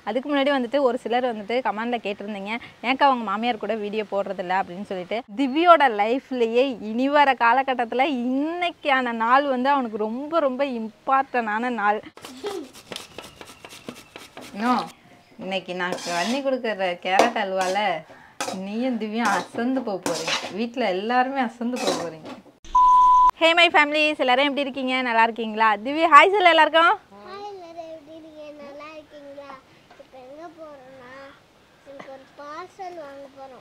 அதுக்கு முன்னாடி வந்துட்டு ஒரு சிலர் வந்துட்டு கமெண்டில் கேட்டிருந்தீங்க ஏன்க்கா அவங்க மாமியார் கூட வீடியோ போடுறதில்ல அப்படின்னு சொல்லிட்டு திவ்யோட லைஃப்லேயே இனி வர காலகட்டத்தில் இன்னைக்கான நாள் வந்து அவனுக்கு ரொம்ப ரொம்ப இம்பார்ட்டண்டான நாள் இன்னும் இன்னைக்கு நான் பண்ணி கொடுக்குற கேரட் அல்வால நீயும் திவ்யும் அசந்து போக போகிறீங்க வீட்டில் எல்லாருமே அசந்து போக போகிறீங்க ஹே மை ஃபேமிலிஸ் எல்லாரும் எப்படி இருக்கீங்க நல்லா இருக்கீங்களா திவ்யா ஹாய் சொல்ல எல்லாருக்கும் ஹாய் எல்லாரும் எப்படி இருக்கீங்க நல்லா இருக்கீங்களா இப்போ எங்கே போகிறோன்னா எனக்கு ஒரு பார்சல் வாங்க போகிறோம்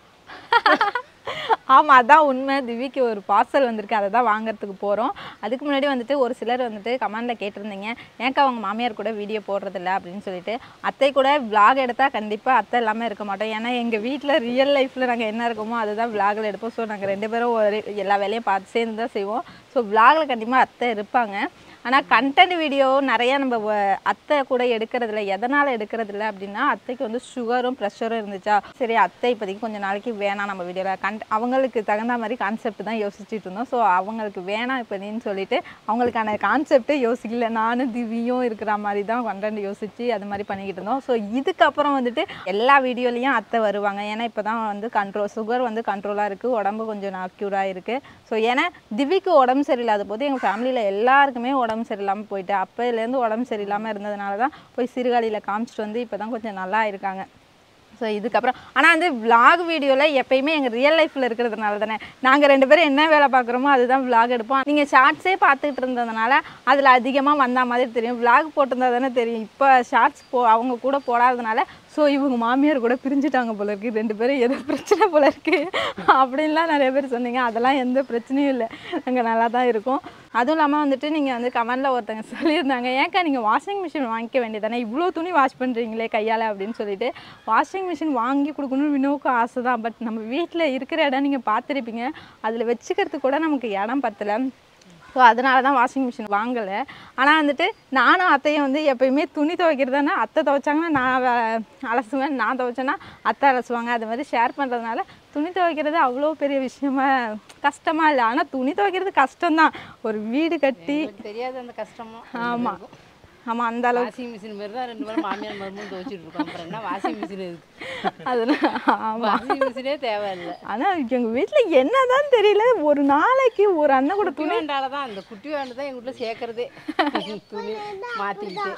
ஆமாம் அதான் உண்மை திவ்யக்கு ஒரு பார்சல் வந்திருக்கு அதை தான் வாங்குறதுக்கு போகிறோம் அதுக்கு முன்னாடி வந்துட்டு ஒரு சிலர் வந்துட்டு கமெண்டில் கேட்டிருந்தீங்க ஏன்க்கா அவங்க மாமியார் கூட வீடியோ போடுறதில்ல அப்படின்னு சொல்லிட்டு அத்தை கூட vlog எடுத்தால் கண்டிப்பாக அத்தை இல்லாமல் இருக்க மாட்டோம் ஏன்னா எங்கள் வீட்டில் ரியல் லைஃப்பில் நாங்கள் என்ன இருக்கோமோ அதுதான் vlogல எடுப்போம் ஸோ நாங்கள் ரெண்டு பேரும் ஒரு எல்லா வேலையும் பார்த்து சேர்ந்து தான் செய்வோம் ஸோ vlogல கண்டிப்பாக அத்தை இருப்பாங்க ஆனால் கண்டென்ட் வீடியோ நிறைய நம்ம வ- அத்தை கூட எடுக்கிறதுல எதனால் எடுக்கிறதில்ல அப்படின்னா அத்தைக்கு வந்து சுகரும் ப்ரெஷரும் இருந்துச்சா சரி அத்தை இப்போதைக்கு கொஞ்சம் நாளைக்கு வேணாம் நம்ம வீடியோவில் கண்ட் அவங்களுக்கு தகுந்த மாதிரி கான்செப்ட் தான் யோசிச்சுட்டு இருந்தோம் ஸோ அவங்களுக்கு வேணாம் இப்போதின்னு சொல்லிட்டு அவங்களுக்கான கான்செப்டே யோசிக்கல நானும் திவியும் இருக்கிற மாதிரி தான் கண்டென்ட் யோசிச்சு அது மாதிரி பண்ணிக்கிட்டு இருந்தோம் ஸோ இதுக்கப்புறம் வந்துட்டு எல்லா வீடியோலையும் அத்தை வருவாங்க ஏன்னா இப்போ தான் வந்து கண்ட்ரோல் சுகர் வந்து கண்ட்ரோலாக இருக்குது உடம்பு கொஞ்சம் நாக்யூராக இருக்குது ஸோ ஏன்னா திவிக்கு உடம்பு சரியில்லாத போது எங்கள் ஃபேமிலியில் எல்லாருக்குமே உடம்பு சரியில்லாமல் போயிட்டு அப்போலேருந்து உடம்பு சரியில்லாமல் இருந்ததுனால தான் போய் சிறுகாலியில் காமிச்சிட்டு வந்து இப்போ தான் கொஞ்சம் நல்லா இருக்காங்க ஸோ இதுக்கப்புறம் ஆனால் வந்து vlog வீடியோவில் எப்பயுமே எங்கள் ரியல் லைஃப்பில் இருக்கிறதுனால தானே நாங்கள் ரெண்டு பேரும் என்ன வேலை பார்க்குறோமோ அதுதான் vlog எடுப்போம் நீங்கள் ஷார்ட்ஸே பார்த்துட்டு இருந்ததுனால அதில் அதிகமாக வந்த மாதிரி தெரியும் vlog போட்டிருந்தா தானே தெரியும் இப்போ ஷார்ட்ஸ் போ அவங்க கூட போடாததுனால ஸோ இவங்க மாமியார் கூட பிரிஞ்சுட்டாங்க போல இருக்கு ரெண்டு பேரும் ஏதோ பிரச்சனை போல இருக்கு அப்படின்லாம் நிறைய பேர் சொன்னீங்க அதெல்லாம் எந்த பிரச்சனையும் இல்லை நாங்கள் நல்லா தான் இருக்கோம் அதுவும் இல்லாமல் வந்துட்டு நீங்கள் வந்து கமெண்டில் ஒருத்தங்க சொல்லியிருந்தாங்க ஏன்க்கா நீங்கள் வாஷிங் மிஷின் வாங்கிக்க வேண்டியதானே இவ்வளோ துணி வாஷ் பண்ணுறீங்களே கையால் அப்படின்னு சொல்லிட்டு வாஷிங் மிஷின் வாங்கி கொடுக்கணும்னு வினோவுக்கும் ஆசை தான் பட் நம்ம வீட்டில் இருக்கிற இடம் நீங்கள் பார்த்துருப்பீங்க அதில் வச்சுக்கிறதுக்கு கூட நமக்கு இடம் பத்தலை ஸோ அதனால தான் வாஷிங் மிஷின் வாங்கலை ஆனால் வந்துட்டு நானும் அத்தையும் வந்து எப்பயுமே துணி துவைக்கிறதுனா அத்தை துவைச்சாங்கன்னா நான் வே- அலசுவேன் நான் துவைச்சேன்னா அத்தை அலசுவாங்க அது மாதிரி ஷேர் பண்ணுறதுனால துணி துவைக்கிறது அவ்வளோ பெரிய விஷயமா கஷ்டமாக இல்லை ஆனால் துணி துவைக்கிறது கஷ்டம்தான் ஒரு வீடு கட்டி எனக்கு தெரியாது அந்த கஷ்டமும் ஆமாம் ஆமாம் அந்த அளவுக்கு வாஷிங் மிஷின் மாரி தான் ரெண்டு பேரும் மாமியார் மருமகளும் துவைச்சிட்டு இருக்கோம் அப்புறம் என்ன வாஷிங் மிஷின் இருக்கு அதெல்லாம் ஆமாம் வாஷிங் மிஷினே தேவையில்லை ஆனால் எங்கள் வீட்டில் என்னதான் தெரியல ஒரு நாளைக்கு ஒரு அண்ணன் கூட குட்டி வேண்டால தான் அந்த குட்டி வேண்டு தான் எங்கள் வீட்டில் சேர்க்கறதே துணி மாற்றிக்கிட்டு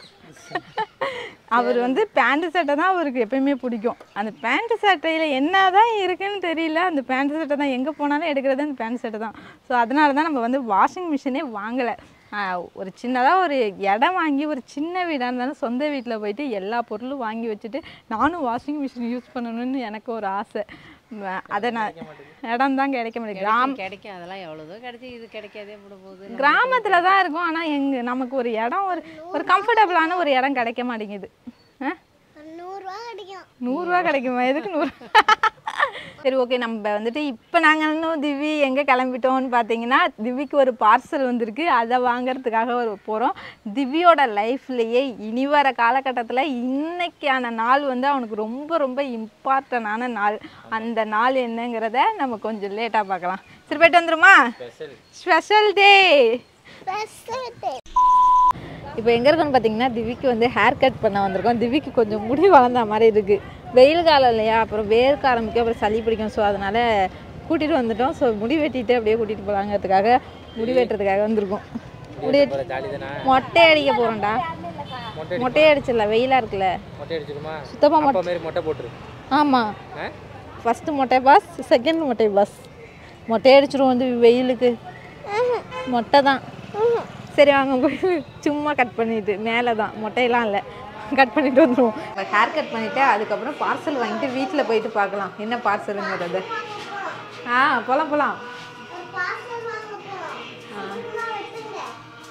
அவர் வந்து பேண்ட் சட்டை தான் அவருக்கு எப்பயுமே பிடிக்கும் அந்த பேண்ட் சட்டையில் என்ன தான் இருக்குன்னு தெரியல அந்த பேண்ட் சட்டை தான் எங்கே போனாலும் எடுக்கிறது அந்த பேண்ட் சட்டை தான் ஸோ அதனால தான் நம்ம வந்து வாஷிங் மிஷினே வாங்கலை ஒரு சின்னதாக ஒரு இடம் வாங்கி ஒரு சின்ன வீடாக இருந்தாலும் சொந்த வீட்டில் போயிட்டு எல்லா பொருளும் வாங்கி வச்சுட்டு நானும் வாஷிங் மிஷின் யூஸ் பண்ணணும்னு எனக்கு ஒரு ஆசை ம, அதை நான் இடம் தான் கிடைக்க மாட்டேங்குது கிராம கிடைக்கும் அதெல்லாம் எவ்வளோதோ கிடைச்சி இது கிடைக்காதே விட போகுது கிராமத்தில் தான் இருக்கும் ஆனால் எங்க நமக்கு ஒரு இடம் ஒரு ஒரு கம்ஃபர்டபுளான ஒரு இடம் கிடைக்க மாட்டேங்குது ஆ ஒரு நூறுரூவா கிடைக்கும் நூறுரூவா கிடைக்குமா எதுக்கு நூறு சரி ஓகே நம்ம வந்துட்டு இப்போ நாங்கள் இன்னும் திவி எங்கே கிளம்பிட்டோம்னு பார்த்தீங்கன்னா திவிக்கு ஒரு பார்சல் வந்திருக்கு அதை வாங்குறதுக்காக ஒரு போகிறோம் திவியோட லைஃப்லேயே இனி வர காலகட்டத்தில் இன்னைக்கான நாள் வந்து அவனுக்கு ரொம்ப ரொம்ப இம்பார்ட்டண்டான நாள் அந்த நாள் என்னங்கிறத நம்ம கொஞ்சம் லேட்டாக பார்க்கலாம் சரி போயிட்டு வந்துருமா ஸ்பெஷல் டே ஸ்பெஷல் இப்போ எங்கே இருக்கோன்னு பார்த்தீங்கன்னா திவிக்கு வந்து ஹேர் கட் பண்ண வந்திருக்கோம் திவிக்கு கொஞ்சம் முடி வளர்ந்த மாதிரி இருக்குது வெயில் காலம் இல்லையா அப்புறம் வேர்க்க ஆரம்பிக்கும் அப்புறம் சளி பிடிக்கும் ஸோ அதனால் கூட்டிகிட்டு வந்துட்டோம் ஸோ முடி வெட்டிட்டு அப்படியே கூட்டிகிட்டு போகலாங்கிறதுக்காக முடி வெட்டுறதுக்காக வந்திருக்கோம் முடி வெட்டி மொட்டை அடிக்க போகிறோம்டா மொட்டையே அடிச்சிடல வெயிலாக இருக்குல்ல மொட்டை அடிச்சிருமா சுத்தமாக மொட்டை அப்பா மாரி மொட்டை போட்டுரு ஆமாம் ஆ? ஃபஸ்ட்டு மொட்டை பாஸ் செகண்ட் மொட்டை பாஸ் மொட்டை அடிச்சிரும் வந்து வெயிலுக்கு மொட்டை தான் சரி வாங்க போய் சும்மா கட் பண்ணிட்டு மேலே தான் மொட்டையெல்லாம் இல்லை கட் பண்ணிட்டு வந்துடுவோம் ஹேர் கட் பண்ணிவிட்டு அதுக்கப்புறம் பார்சல் வாங்கிட்டு வீட்டில் போயிட்டு பார்க்கலாம் என்ன பார்சலுங்கிறது ஆ போகலாம் போகலாம் பார்சல் வாங்க போகிறோம் வச்சுங்க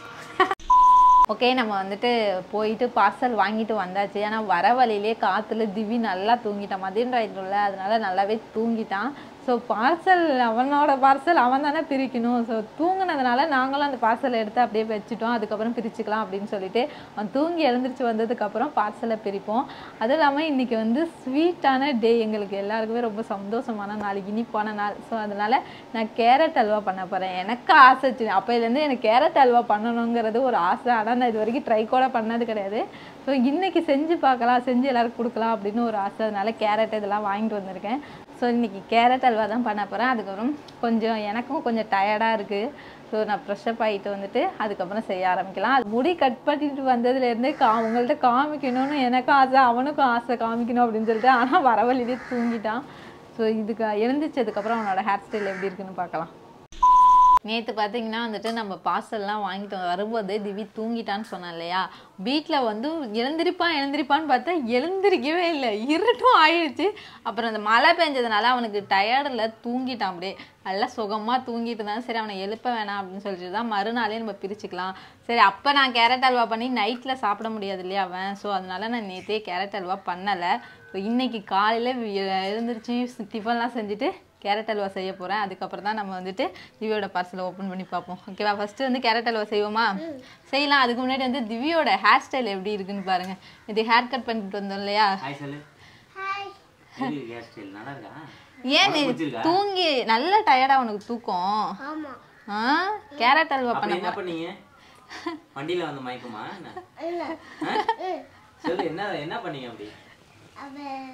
ஓகே நம்ம வந்துட்டு போயிட்டு பார்சல் வாங்கிட்டு வந்தாச்சு ஏன்னா வர வழியிலே காற்றுல திவி நல்லா தூங்கிட்டான் மதியம் ரைட்டுல அதனால நல்லாவே தூங்கிட்டான் ஸோ பார்சல் அவனோட பார்சல் அவன் தானே பிரிக்கணும் ஸோ தூங்குனதுனால நாங்களும் அந்த பார்சலை எடுத்து அப்படியே வச்சுட்டோம் அதுக்கப்புறம் பிரிச்சுக்கலாம் அப்படின்னு சொல்லிட்டு அவன் தூங்கி எழுந்திரிச்சு வந்ததுக்கப்புறம் பார்சலை பிரிப்போம் அதுவும் இல்லாமல் இன்றைக்கி வந்து ஸ்வீட்டான டே எங்களுக்கு எல்லாருக்குமே ரொம்ப சந்தோஷமான நாள் இனிப்பான நாள் ஸோ அதனால் நான் கேரட் அல்வா பண்ண போகிறேன் எனக்கு ஆசை சி- அப்போலேருந்து எனக்கு கேரட் அல்வா பண்ணணுங்கிறது ஒரு ஆசை ஆனால் நான் இது வரைக்கும் ட்ரை கூட பண்ணது கிடையாது ஸோ இன்னைக்கு செஞ்சு பார்க்கலாம் செஞ்சு எல்லாருக்கும் கொடுக்கலாம் அப்படின்னு ஒரு ஆசை அதனால கேரட் இதெல்லாம் வாங்கிட்டு வந்திருக்கேன் ஸோ இன்னைக்கு கேரட் அல்வா தான் பண்ண போகிறேன் அதுக்கப்புறம் கொஞ்சம் எனக்கும் கொஞ்சம் டயர்டாக இருக்குது ஸோ நான் ஃப்ரெஷ்அப் ஆகிட்டு வந்துட்டு அதுக்கப்புறம் செய்ய ஆரம்பிக்கலாம் அது முடி கட் பண்ணிட்டு வந்ததுலேருந்தே கா உங்கள்கிட்ட காமிக்கணும்னு எனக்கும் ஆசை அவனுக்கும் ஆசை காமிக்கணும் அப்படின்னு சொல்லிட்டு ஆனால் வர வழியிலே தூங்கிட்டான் ஸோ இதுக்கு எழுந்திரிச்சதுக்கப்புறம் அவனோட ஹேர் ஸ்டைல் எப்படி இருக்குன்னு பார்க்கலாம் நேற்று பார்த்தீங்கன்னா வந்துட்டு நம்ம பார்சல்லாம் வாங்கிட்டு வரும்போது திவி தூங்கிட்டான்னு சொன்னேன் இல்லையா வீட்டில் வந்து எழுந்திருப்பான் எழுந்திருப்பான்னு பார்த்தா எழுந்திருக்கவே இல்லை இருட்டும் ஆயிடுச்சு அப்புறம் அந்த மழை பெஞ்சதுனால அவனுக்கு டயர்டில் தூங்கிட்டான் அப்படியே நல்லா சுகமாக தூங்கிட்டு இருந்தான் சரி அவனை எழுப்ப வேணாம் அப்படின்னு சொல்லிட்டு தான் மறுநாளே நம்ம பிரிச்சுக்கலாம் சரி அப்போ நான் கேரட் அல்வா பண்ணி நைட்டில் சாப்பிட முடியாது இல்லையா அவன் ஸோ அதனால நான் நேற்றே கேரட் அல்வா பண்ணலை ஸோ இன்னைக்கு காலையில் எழுந்திரிச்சு டிஃபன்லாம் செஞ்சுட்டு கேரட் அல்வா செய்ய போகிறேன் அதுக்கப்புறம் தான் நம்ம வந்துட்டு திவ்யோட பார்சலை ஓப்பன் பண்ணி பார்ப்போம் ஓகேவா ஃபஸ்ட்டு வந்து கேரட் அல்வா செய்வோமா செய்யலாம் அதுக்கு முன்னாடி வந்து திவ்யோட ஹேர் ஸ்டைல் எப்படி இருக்குன்னு பாருங்க இது ஹேர் கட் பண்ணிட்டு வந்தோம் இல்லையா ஹாய் சொல்லு ஹாய் எப்படி ஹேர் ஸ்டைல் நல்லா இருக்கா ஏன் நீ உனக்கு பிடிச்சிருக்கா? தூங்கி நல்ல டயர்டா உனக்கு தூக்கம் ஆமா ஆ கேரட் அல்வா அப்ப பண்ண என்ன பண்ணீங்க வண்டியில வந்து மயக்கமா என்ன இல்ல ஆ? சொல்லு என்ன என்ன பண்ணீங்க அப்படி அவ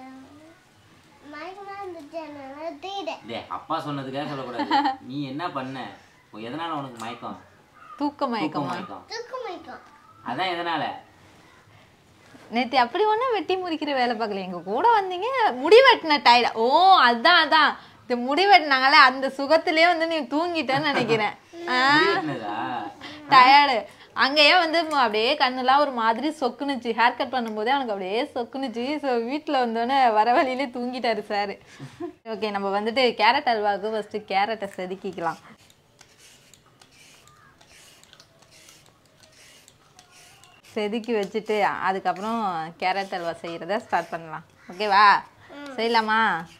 மயக்கமா இருந்துச்சு அதனால தீடேன் டேய் அப்பா சொன்னதுக்காக சொல்லக்கூடாது நீ என்ன பண்ண உ- எதனால உனக்கு மயக்கம் தூக்க தூக்கம் மயக்கமா மயக்கம் தூக்கு மயக்கம் அதான் எதனால நேத்து அப்படி ஒன்றும் வெட்டி முறிக்கிற வேலை பார்க்கல எங்க கூட வந்தீங்க முடி வெட்டின டயர்டா ஓ அதான் அதான் இந்த முடி வெட்டினாங்களே அந்த சுகத்திலே வந்து நீ தூங்கிட்டேன்னு நினைக்கிறேன் முடி வெட்டினதா டயர்டு அங்கேயே வந்து ம- அப்படியே கண்ணெல்லாம் ஒரு மாதிரி சொக்குனுச்சு ஹேர் கட் பண்ணும்போதே அவனுக்கு அப்படியே சொக்குனுச்சு ஸோ வீட்டில் வந்தோடனே வர வழியிலே தூங்கிட்டாரு சார் ஓகே நம்ம வந்துட்டு கேரட் அல்வாவுக்கு ஃபஸ்ட்டு கேரட்டை செதுக்கிக்கலாம் செதுக்கி வச்சுட்டு அதுக்கப்புறம் கேரட் அல்வா செய்கிறத ஸ்டார்ட் பண்ணலாம் ஓகேவா செய்யலாமா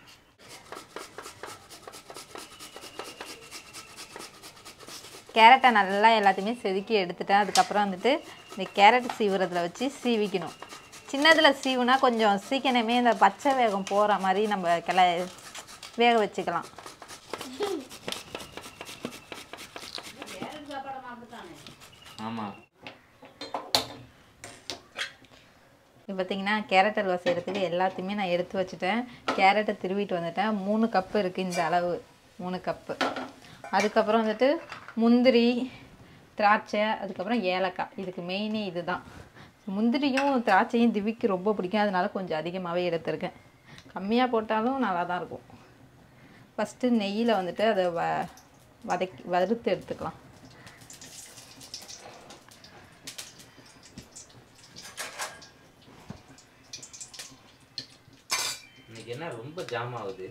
கேரட்டை நல்லா எல்லாத்தையுமே செதுக்கி எடுத்துட்டேன் அதுக்கப்புறம் வந்துட்டு இந்த கேரட் சீவுறதுல வச்சு சீவிக்கணும் சின்னதில் சீவுனா கொஞ்சம் சீக்கிரமே இந்த பச்சை வேகம் போகிற மாதிரி நம்ம கிள வேக வச்சுக்கலாம் ஆமா இப்போ பார்த்தீங்கன்னா கேரட் அல்வா செய்கிறதுக்கு எல்லாத்தையுமே நான் எடுத்து வச்சுட்டேன் கேரட்டை திருவிட்டு வந்துட்டேன் மூணு கப்பு இருக்குது இந்த அளவு மூணு கப்பு அதுக்கப்புறம் வந்துட்டு முந்திரி திராட்சை அதுக்கப்புறம் ஏலக்காய் இதுக்கு மெயினே இதுதான் முந்திரியும் திராட்சையும் திவிக்கு ரொம்ப பிடிக்கும் அதனால கொஞ்சம் அதிகமாகவே எடுத்திருக்கேன் கம்மியாக போட்டாலும் நல்லா தான் இருக்கும் ஃபஸ்ட்டு நெய்யில் வந்துட்டு அதை வ வதக்கி வறுத்து எடுத்துக்கலாம் இன்னைக்கு என்ன ரொம்ப ஜாம் ஆகுது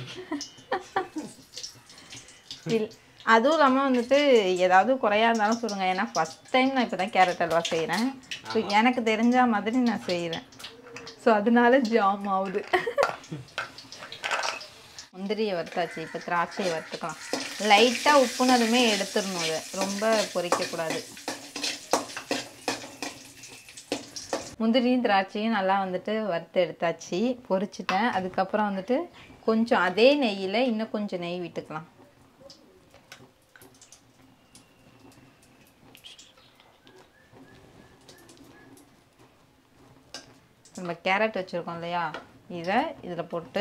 இல் அதுவும் இல்லாமல் வந்துட்டு ஏதாவது குறையா இருந்தாலும் சொல்லுங்கள் ஏன்னா ஃபஸ்ட் டைம் நான் இப்போ தான் கேரட் அல்வா செய்கிறேன் ஸோ எனக்கு தெரிஞ்ச மாதிரி நான் செய்கிறேன் ஸோ அதனால ஜாம் ஆகுது முந்திரியை வறுத்தாச்சு இப்போ திராட்சையை வறுத்துக்கலாம் லைட்டாக உப்புனதுமே எடுத்துடணும் அதை ரொம்ப பொரிக்கக்கூடாது முந்திரியும் திராட்சையும் நல்லா வந்துட்டு வறுத்து எடுத்தாச்சு பொரிச்சிட்டேன் அதுக்கப்புறம் வந்துட்டு கொஞ்சம் அதே நெய்யில் இன்னும் கொஞ்சம் நெய் விட்டுக்கலாம் நம்ம கேரட் வச்சுருக்கோம் இல்லையா இதை இதில் போட்டு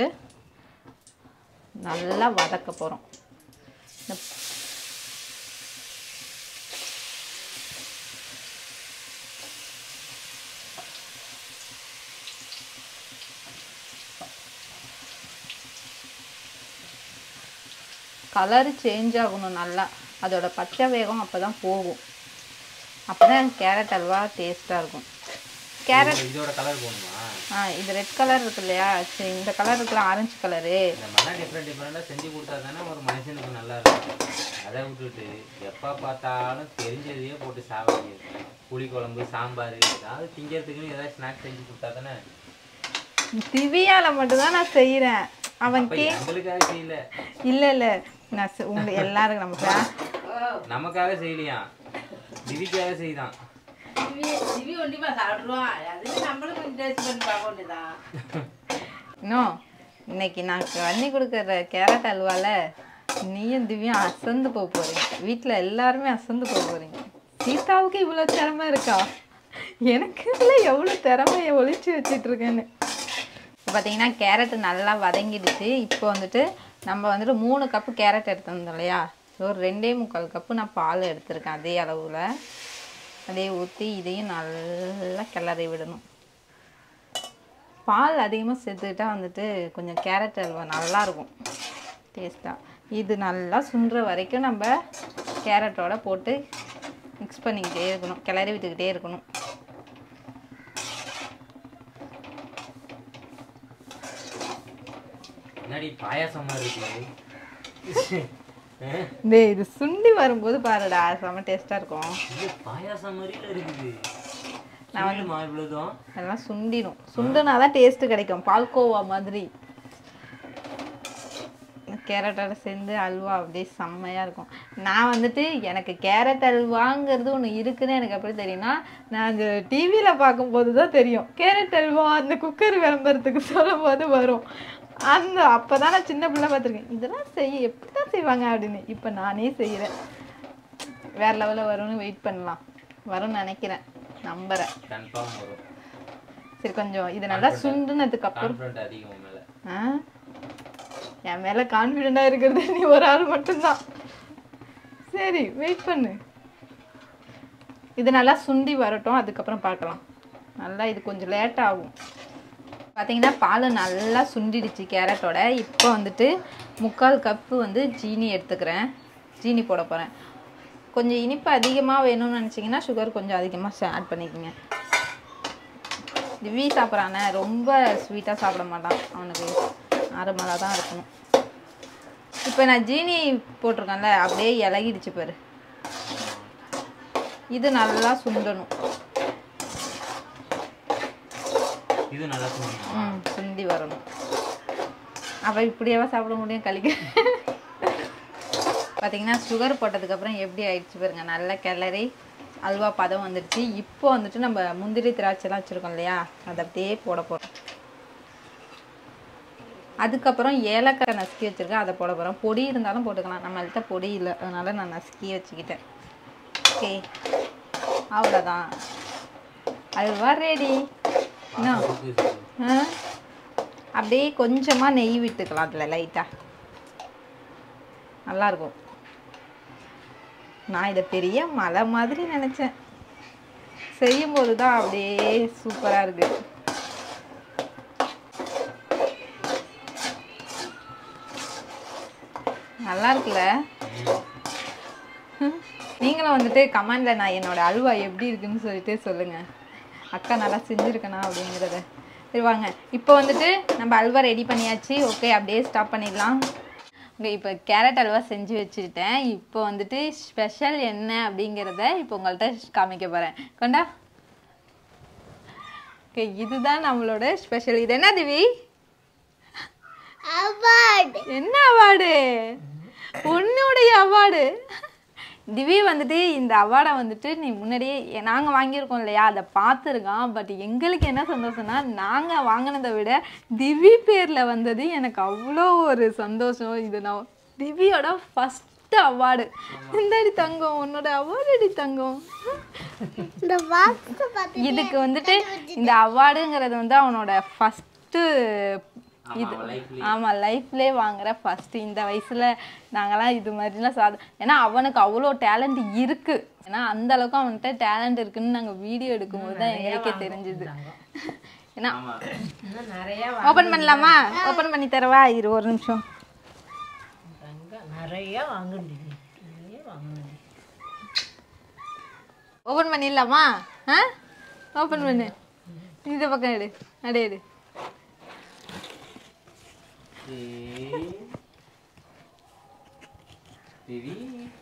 நல்லா வதக்க போகிறோம் இந்த கலர் சேஞ்ச் ஆகணும் நல்லா அதோட பச்சை வேகம் அப்போ தான் போகும் அப்போ தான் கேரட் அல்வா டேஸ்ட்டாக இருக்கும் கேரட் இதோட கலர் போகணுமா ஆ இது ரெட் கலர் இருக்கு இல்லையா சரி இந்த கலர் இருக்குல்ல ஆரஞ்சு கலரு இந்த மாதிரி டிஃப்ரெண்ட் டிஃப்ரெண்டாக செஞ்சு கொடுத்தா தானே ஒரு மனுஷனுக்கு நல்லா இருக்கும் அதை விட்டுட்டு எப்போ பார்த்தாலும் தெரிஞ்சதையே போட்டு சாப்பிடுங்க புளி குழம்பு சாம்பார் ஏதாவது திங்கிறதுக்குன்னு ஏதாவது ஸ்நாக்ஸ் செஞ்சு கொடுத்தா தானே திவ்யால மட்டும்தான் நான் செய்கிறேன் அவன் அப்ப கே எங்களுக்காக செய்யல இல்லை இல்லை நான் சொ- உங்க எல்லாருக்கும் நம்ம fa- நமக்காக செய்யலையா திவிக்காக செய்தான் திவி திவி ஒண்டிமா சாப்பிடுவான் அதுக்கு நம்மளும் கொஞ்சம் டேஸ்ட் பண்ணி பார்க்க வேண்டியதான் இன்னும் இன்னைக்கு நான் பண்ணி கொடுக்குற கேரட் அல்வால நீயும் திவ்யும் அசந்து போக போறீங்க வீட்டில் எல்லாருமே அசந்து போக போறீங்க சீதாவுக்கு இவ்வளோ திறமை இருக்கா எனக்கு இல்லை எவ்வளோ திறமையை ஒழிச்சு வச்சிட்டு இருக்கேன்னு இப்போ பார்த்தீங்கன்னா கேரட் நல்லா வதங்கிடுச்சு இப்போ வந்துட்டு நம்ம வந்துட்டு மூணு கப்பு கேரட் எடுத்திருந்தோம் இல்லையா ஒரு ரெண்டே முக்கால் கப்பு நான் பால் எடுத்திருக்கேன் அதே அளவில் அதே ஊற்றி இதையும் நல்லா கிளறி விடணும் பால் அதிகமாக சேர்த்துக்கிட்டா வந்துட்டு கொஞ்சம் கேரட் அல்வா நல்லாயிருக்கும் டேஸ்ட்டாக இது நல்லா சுண்டுற வரைக்கும் நம்ம கேரட்டோட போட்டு மிக்ஸ் பண்ணிக்கிட்டே இருக்கணும் கிளறி விட்டுக்கிட்டே இருக்கணும் என்னடி பாயாசம் மாதிரி இருக்கு அஹ், டேய் இது சுண்டி வரும்போது பாருடா செம்ம டேஸ்ட்டாக இருக்கும் இது பாயாசம் மாதிரில இருக்குது நான் நான் வந்து இவ்வளோதும் அதெல்லாம் சுண்டிடும் சுண்டுனா தான் டேஸ்ட்டு கிடைக்கும் பால்கோவா மாதிரி கேரட்டோட சேர்ந்து அல்வா அப்படியே செம்மையாக இருக்கும் நான் வந்துட்டு எனக்கு கேரட் அல்வாங்கிறது ஒன்று இருக்குன்னு எனக்கு எப்படி தெரியும்னா நான் அந்த டிவியில் பார்க்கும்போது தான் தெரியும் கேரட் அல்வா அந்த குக்கர் விளம்பரத்துக்கு சொல்லும் போது வரும் அந்த அப்போ தான் நான் சின்ன பிள்ளை பார்த்துருக்கேன் இதெல்லாம் செய்ய எப்படி தான் செய்வாங்க அப்படின்னு இப்போ நானே செய்கிறேன் வேறு லெவலில் வரும்னு வெயிட் பண்ணலாம் வரும்னு நினைக்கிறேன் நம்புகிறேன் கன்ஃபார்ம் வரும் சரி கொஞ்சம் இது நல்லா சுண்டுனதுக்கு அப்புறம் கான்ஃபிடன்ட் அதிகம் உன் மேல ஆ என் மேல கான்ஃபிடென்ட்டா இருக்கிறது நீ ஒரு ஆள் மட்டும்தான் சரி வெயிட் பண்ணு இது நல்லா சுண்டி வரட்டும் அதுக்கப்புறம் பார்க்கலாம் நல்லா இது கொஞ்சம் லேட் ஆகும் பார்த்தீங்கன்னா பால் நல்லா சுண்டிடுச்சு கேரட்டோட இப்போ வந்துட்டு முக்கால் கப்பு வந்து ஜீனி எடுத்துக்கிறேன் ஜீனி போட போகிறேன் கொஞ்சம் இனிப்பு அதிகமாக வேணும்னு நினச்சிங்கன்னா சுகர் கொஞ்சம் அதிகமாக ஆட் பண்ணிக்கோங்க திவி சாப்பிட்றானே ரொம்ப ஸ்வீட்டாக சாப்பிட மாட்டான் அவனுக்கு நார்மலாக தான் இருக்கணும் இப்போ நான் ஜீனி போட்டிருக்கேன்ல அப்படியே இலகிடுச்சு பாரு இது நல்லா சுண்டணும் இது நல்லா சொன்னீங்க ம் சுண்டி வரணும் அவள் இப்படியாவா சாப்பிட முடியும் கழிக்க பார்த்தீங்கன்னா சுகர் போட்டதுக்கப்புறம் எப்படி ஆயிடுச்சு பாருங்க நல்ல கிளறி அல்வா பதம் வந்துடுச்சு இப்போ வந்துட்டு நம்ம முந்திரி திராட்சைலாம் வச்சுருக்கோம் இல்லையா அதை அப்படியே போட போகிறோம் அதுக்கப்புறம் ஏலக்காய் நசுக்கி வச்சுருக்கேன் அதை போட போகிறோம் பொடி இருந்தாலும் போட்டுக்கலாம் நம்மள்கிட்ட பொடி இல்லை அதனால நான் நசுக்கி வச்சுக்கிட்டேன் ஓகே அவ்வளோதான் அல்வா ரெடி இன்னும் இருக்குது. ஆ? அப்படியே கொஞ்சமாக நெய் விட்டுக்கலாம் அதில் லைட்டாக நல்லாயிருக்கும் நான் இதை பெரிய மலை மாதிரி நினச்சேன் செய்யும்போது தான் அப்படியே சூப்பராக இருக்கு நல்லா இருக்குல்ல நீங்களும் வந்துட்டு கமெண்ட்ல நான் என்னோட அல்வா எப்படி இருக்குன்னு சொல்லிட்டு சொல்லுங்க அக்கா நல்லா செஞ்சுருக்கனா அப்படிங்கிறத சரி வாங்க இப்போ வந்துட்டு நம்ம அல்வா ரெடி பண்ணியாச்சு ஓகே அப்படியே ஸ்டாப் பண்ணிடலாம் ஓகே இப்போ கேரட் அல்வா செஞ்சு வச்சுக்கிட்டேன் இப்போ வந்துட்டு ஸ்பெஷல் என்ன அப்படிங்கிறத இப்போ உங்கள்கிட்ட காமிக்க போகிறேன் கொண்டா ஓகே இதுதான் நம்மளோட ஸ்பெஷல் இது என்ன திவி அவார்டு என்ன அவார்டு உன்னுடைய அவார்டு திவி வந்துட்டு இந்த அவார்டை வந்துட்டு நீ முன்னாடியே நாங்கள் வாங்கியிருக்கோம் இல்லையா அதை பார்த்துருக்கான் பட் எங்களுக்கு என்ன சந்தோஷம்னா நாங்கள் வாங்கினதை விட திவி பேரில் வந்தது எனக்கு அவ்வளோ ஒரு சந்தோஷம் இது நான் திவியோட ஃபஸ்ட்டு அவார்டு இந்தடி தங்கம் உன்னோட அவார்டு அடி தங்கம் இந்த பாக்ஸ் பார்த்து இதுக்கு வந்துட்டு இந்த அவார்டுங்கிறது வந்து அவனோட ஃபஸ்ட்டு இது அவன் life-லயே. ஆமாம் லைஃப்லேயே வாங்குற ஃபஸ்ட்டு இந்த வயசில் நாங்களாம் இது மாதிரிலாம் சாத ஏன்னா அவனுக்கு அவ்வளோ டேலண்ட் இருக்குது ஏன்னா அந்த அளவுக்கு அவன்கிட்ட டேலண்ட் இருக்குன்னு நாங்கள் வீடியோ எடுக்கும்போது தான் எங்களுக்கே தெரிஞ்சுது ஏன்னா ஆமா இன்னும் நிறையா ஓப்பன் பண்ணலாமா ஓப்பன் பண்ணி தரவா இரு ஒரு நிமிஷம் வாங்க நிறையா வாங்குண்டி நிறைய வாங்கணும் ஓப்பன் பண்ணிடலாமா ஆ ஓப்பன் பண்ணு இந்த பக்கம் எடு அடே எடு ஏய். திவி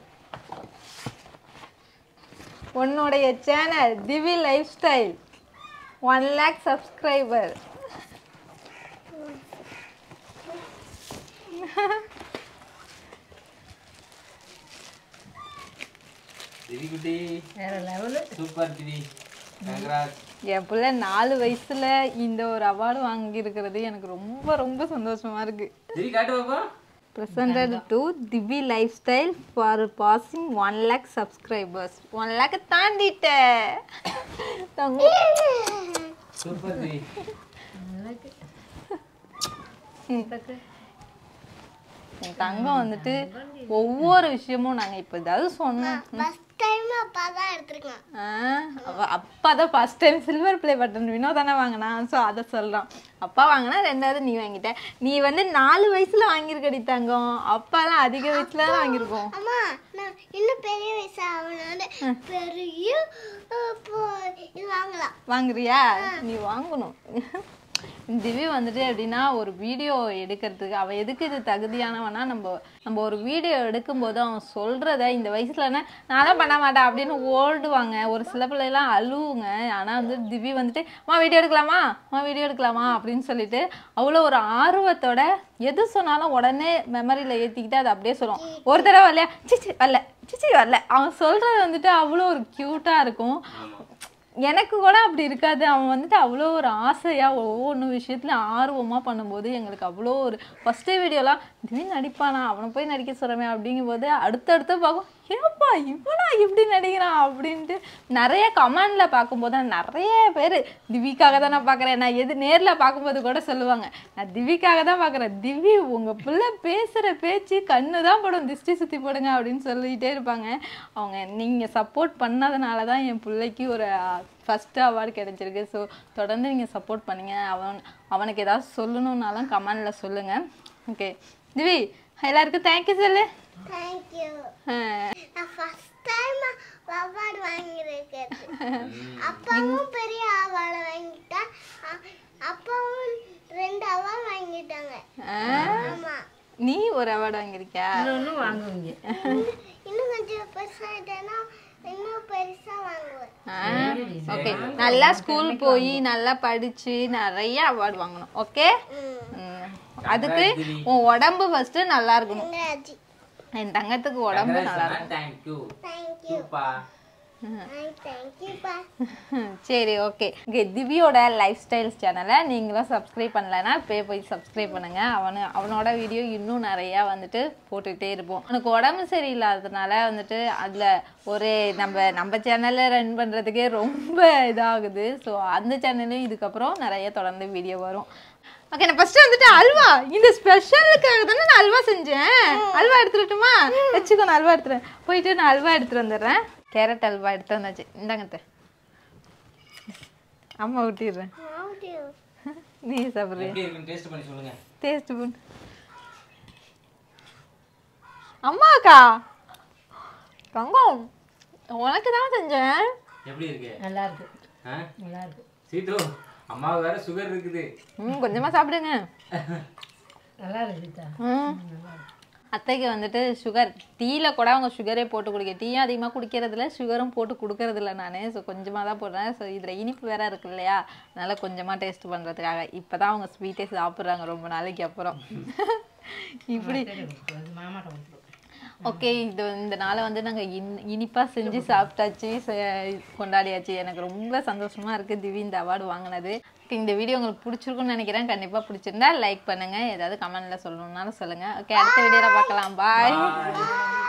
உன்னுடைய channel Divi lifestyle one lakh subscriber Divi குட்டி வேற லெவலு சூப்பர் திவி கங்கராஜ் என் பிள்ளை நாலு வயசுல இந்த ஒரு அவார்டு வாங்கியிருக்கிறது எனக்கு ரொம்ப ரொம்ப சந்தோஷமா இருக்கு திவி காட்டு பாப்பா presented to Divi lifestyle for passing one lakh subscribers one lakh தாண்டிட்ட தங்கம் சூப்பர் திவி என் தங்கம் வந்துட்டு ஒவ்வொரு விஷயமும் நாங்க இப்போ ஏதாவது சொன்னோம் ஃபர்ஸ்ட் டைம் அப்பா தான் எடுத்திருக்கான் ஆ, அவ அப்பா தான் first time silver play button Vino தானே வாங்கினான் ஸோ அதை சொல்கிறான் அப்பா வாங்கினா ரெண்டாவது நீ வாங்கிட்ட நீ வந்து நாலு வயசுல வாங்கியிருக்கடி தங்கம் அப்பாலாம் அதிக வயசுல தான் வாங்கியிருக்கோம் அம்மா நான் இன்னும் பெரிய வயசு ஆகணும்னு பெரிய அஹ், போ- இது வாங்கலாம் வாங்குறியா நீ வாங்கணும் திவ்யா வந்துட்டு எப்படின்னா ஒரு வீடியோ எடுக்கிறதுக்கு அவன் எதுக்கு இது தகுதியானவனா நம்ம நம்ம ஒரு வீடியோ எடுக்கும்போது அவன் சொல்றத இந்த வயசுலனா நானும் பண்ண மாட்டேன் அப்படின்னு ஓடுவாங்க ஒரு சில பிள்ளைலாம் அழுவுங்க ஆனா வந்து திவ்யா வந்துட்டு மா வீடியோ எடுக்கலாமா மா வீடியோ எடுக்கலாமா அப்படின்னு சொல்லிட்டு அவ்வளோ ஒரு ஆர்வத்தோட எது சொன்னாலும் உடனே மெமரியில் ஏற்றிக்கிட்டு அதை அப்படியே சொல்லுவோம் ஒரு தடவை வரலையா சிச்சி வரல சிச்சி வரல அவன் சொல்றது வந்துட்டு அவ்வளோ ஒரு க்யூட்டாக இருக்கும் எனக்கு கூட அப்படி இருக்காது அவன் வந்துட்டு அவ்வளோ ஒரு ஆசையாக ஒவ்வொன்று விஷயத்துல ஆர்வமாக பண்ணும்போது எங்களுக்கு அவ்வளோ ஒரு ஃபஸ்ட்டு வீடியோலாம் திடீர்னு நடிப்பானா அவனை போய் நடிக்க சொல்கிறமே அப்படிங்கும்போது அடுத்தடுத்து பார்க்கும் ஏப்பா இவனா இப்படி நடிக்கிறான் அப்படின்ட்டு நிறைய கமெண்டில் பார்க்கும்போது நிறைய பேர் திவிக்காக தான் நான் பார்க்குறேன் நான் எது நேரில் பார்க்கும்போது கூட சொல்லுவாங்க நான் திவிக்காக தான் பார்க்குறேன் திவி உங்கள் பிள்ளை பேசுகிற பேச்சு கண்ணு தான் படும் திஷ்டி சுற்றி போடுங்க அப்படின்னு சொல்லிகிட்டே இருப்பாங்க அவங்க நீங்கள் சப்போர்ட் பண்ணதுனால தான் என் பிள்ளைக்கு ஒரு ஃபஸ்ட்டு அவார்டு கிடைச்சிருக்கு ஸோ தொடர்ந்து நீங்கள் சப்போர்ட் பண்ணுங்க அவன் அவனுக்கு ஏதாவது சொல்லணுன்னாலும் கமெண்டில் சொல்லுங்கள் ஓகே திவி எல்லாருக்கும் தேங்க்யூ சொல்லு தேங்க்யூ ஆஹ் நான் ஃபர்ஸ்ட் டைம் அவார்டு வாங்கியிருக்கேன் அப்பாவும் பெரிய அவார்டு வாங்கிட்டா அ- அப்பாவும் ரெண்டு அவார்டு வாங்கிட்டாங்க ஆஹ் ஆமா நீ ஒரு அவார்டு வாங்கியிருக்கியா இன்னொன்று வாங்குவீங்க இன்னும் இன்னும் கொஞ்சம் பெருசாயிட்டேன்னா இன்னும் பெருசா வாங்குவேன் ஓகே நல்லா ஸ்கூல் போய் நல்லா படிச்சு நிறைய அவார்டு வாங்கணும் ஓகே அதுக்கு உன் உடம்பு ஃபர்ஸ்ட் நல்லா இருக்கணும் கங்கராஜி என் தங்கத்துக்கு உடம்பு நல்லா இருக்கும் தேங்க்யூ தேங்க்யூ சூப்பா தேங்க்யூப்பா சரி ஓகே ஓகே திவ்யோட லைஃப் ஸ்டைல்ஸ் சேனலை நீங்களும் சப்ஸ்கிரைப் பண்ணலைன்னா பே போய் சப்ஸ்கிரைப் பண்ணுங்க அவனு அவனோட வீடியோ இன்னும் நிறையா வந்துட்டு போட்டுக்கிட்டே இருப்போம் அவனுக்கு உடம்பு சரியில்லாததுனால வந்துட்டு அதில் ஒரு நம்ம நம்ம சேனலில் ரன் பண்ணுறதுக்கே ரொம்ப இதாகுது ஸோ அந்த சேனல்லையும் இதுக்கப்புறம் நிறைய தொடர்ந்து வீடியோ வரும் ஓகே நான் ஃபர்ஸ்ட் வந்துட்டு அல்வா இந்த ஸ்பெஷலுக்காக தானே நான் அல்வா செஞ்சேன் அல்வா எடுத்துட்டுமா வச்சுக்கோ நான் அல்வா எடுத்துறேன் போயிட்டு நான் அல்வா எடுத்துட்டு வந்துடுறேன் கேரட் அல்வா எடுத்து வந்தாச்சு இந்தாங்க அத்தை. அம்மா ஊட்டிடுறேன் நீ சாப்பிட்றியா எப்படி இருக்குன்னு டேஸ்ட் பண்ணி சொல்லுங்க டேஸ்ட் பண்ணு அம்மாக்கா தங்கம் உனக்கு தான் செஞ்சேன் எப்படி இருக்கு நல்லா இருக்கு ஆ? நல்லா இருக்கு சீத்து அம்மாவுக்கு வேற சுகர் இருக்குது ம் கொஞ்சமாக சாப்பிடுங்க நல்லா இருக்கு சீதா ம் அத்தைக்கு வந்துட்டு சுகர் டீயில் கூட அவங்க சுகரே போட்டு குடிக்க டீயும் அதிகமாக குடிக்கிறதில்ல சுகரும் போட்டு கொடுக்கறதில்ல நான் ஸோ கொஞ்சமாக தான் போடுறேன் ஸோ இதில் இனிப்பு வேற இருக்கு இல்லையா அதனால் கொஞ்சமாக டேஸ்ட் பண்ணுறதுக்காக இப்போ தான் அவங்க ஸ்வீட்டே சாப்பிட்றாங்க ரொம்ப நாளைக்கு அப்புறம் இப்படி அது மாமாட்ட கொடுத்துருவோம் ஓகே இது இந்த நாளை வந்து நாங்கள் இன் இனிப்பாக செஞ்சு சாப்பிட்டாச்சு ச- கொண்டாடியாச்சு எனக்கு ரொம்ப சந்தோஷமாக இருக்குது திவி இந்த அவார்டு வாங்கினது Okay, இந்த வீடியோ உங்களுக்கு பிடிச்சிருக்குன்னு நினைக்கிறேன் கண்டிப்பாக பிடிச்சிருந்தா லைக் பண்ணுங்கள் ஏதாவது கமெண்டில் சொல்லணுன்னாலும் சொல்லுங்கள் ஓகே அடுத்த வீடியோவில் பார்க்கலாம் பாய் Bye.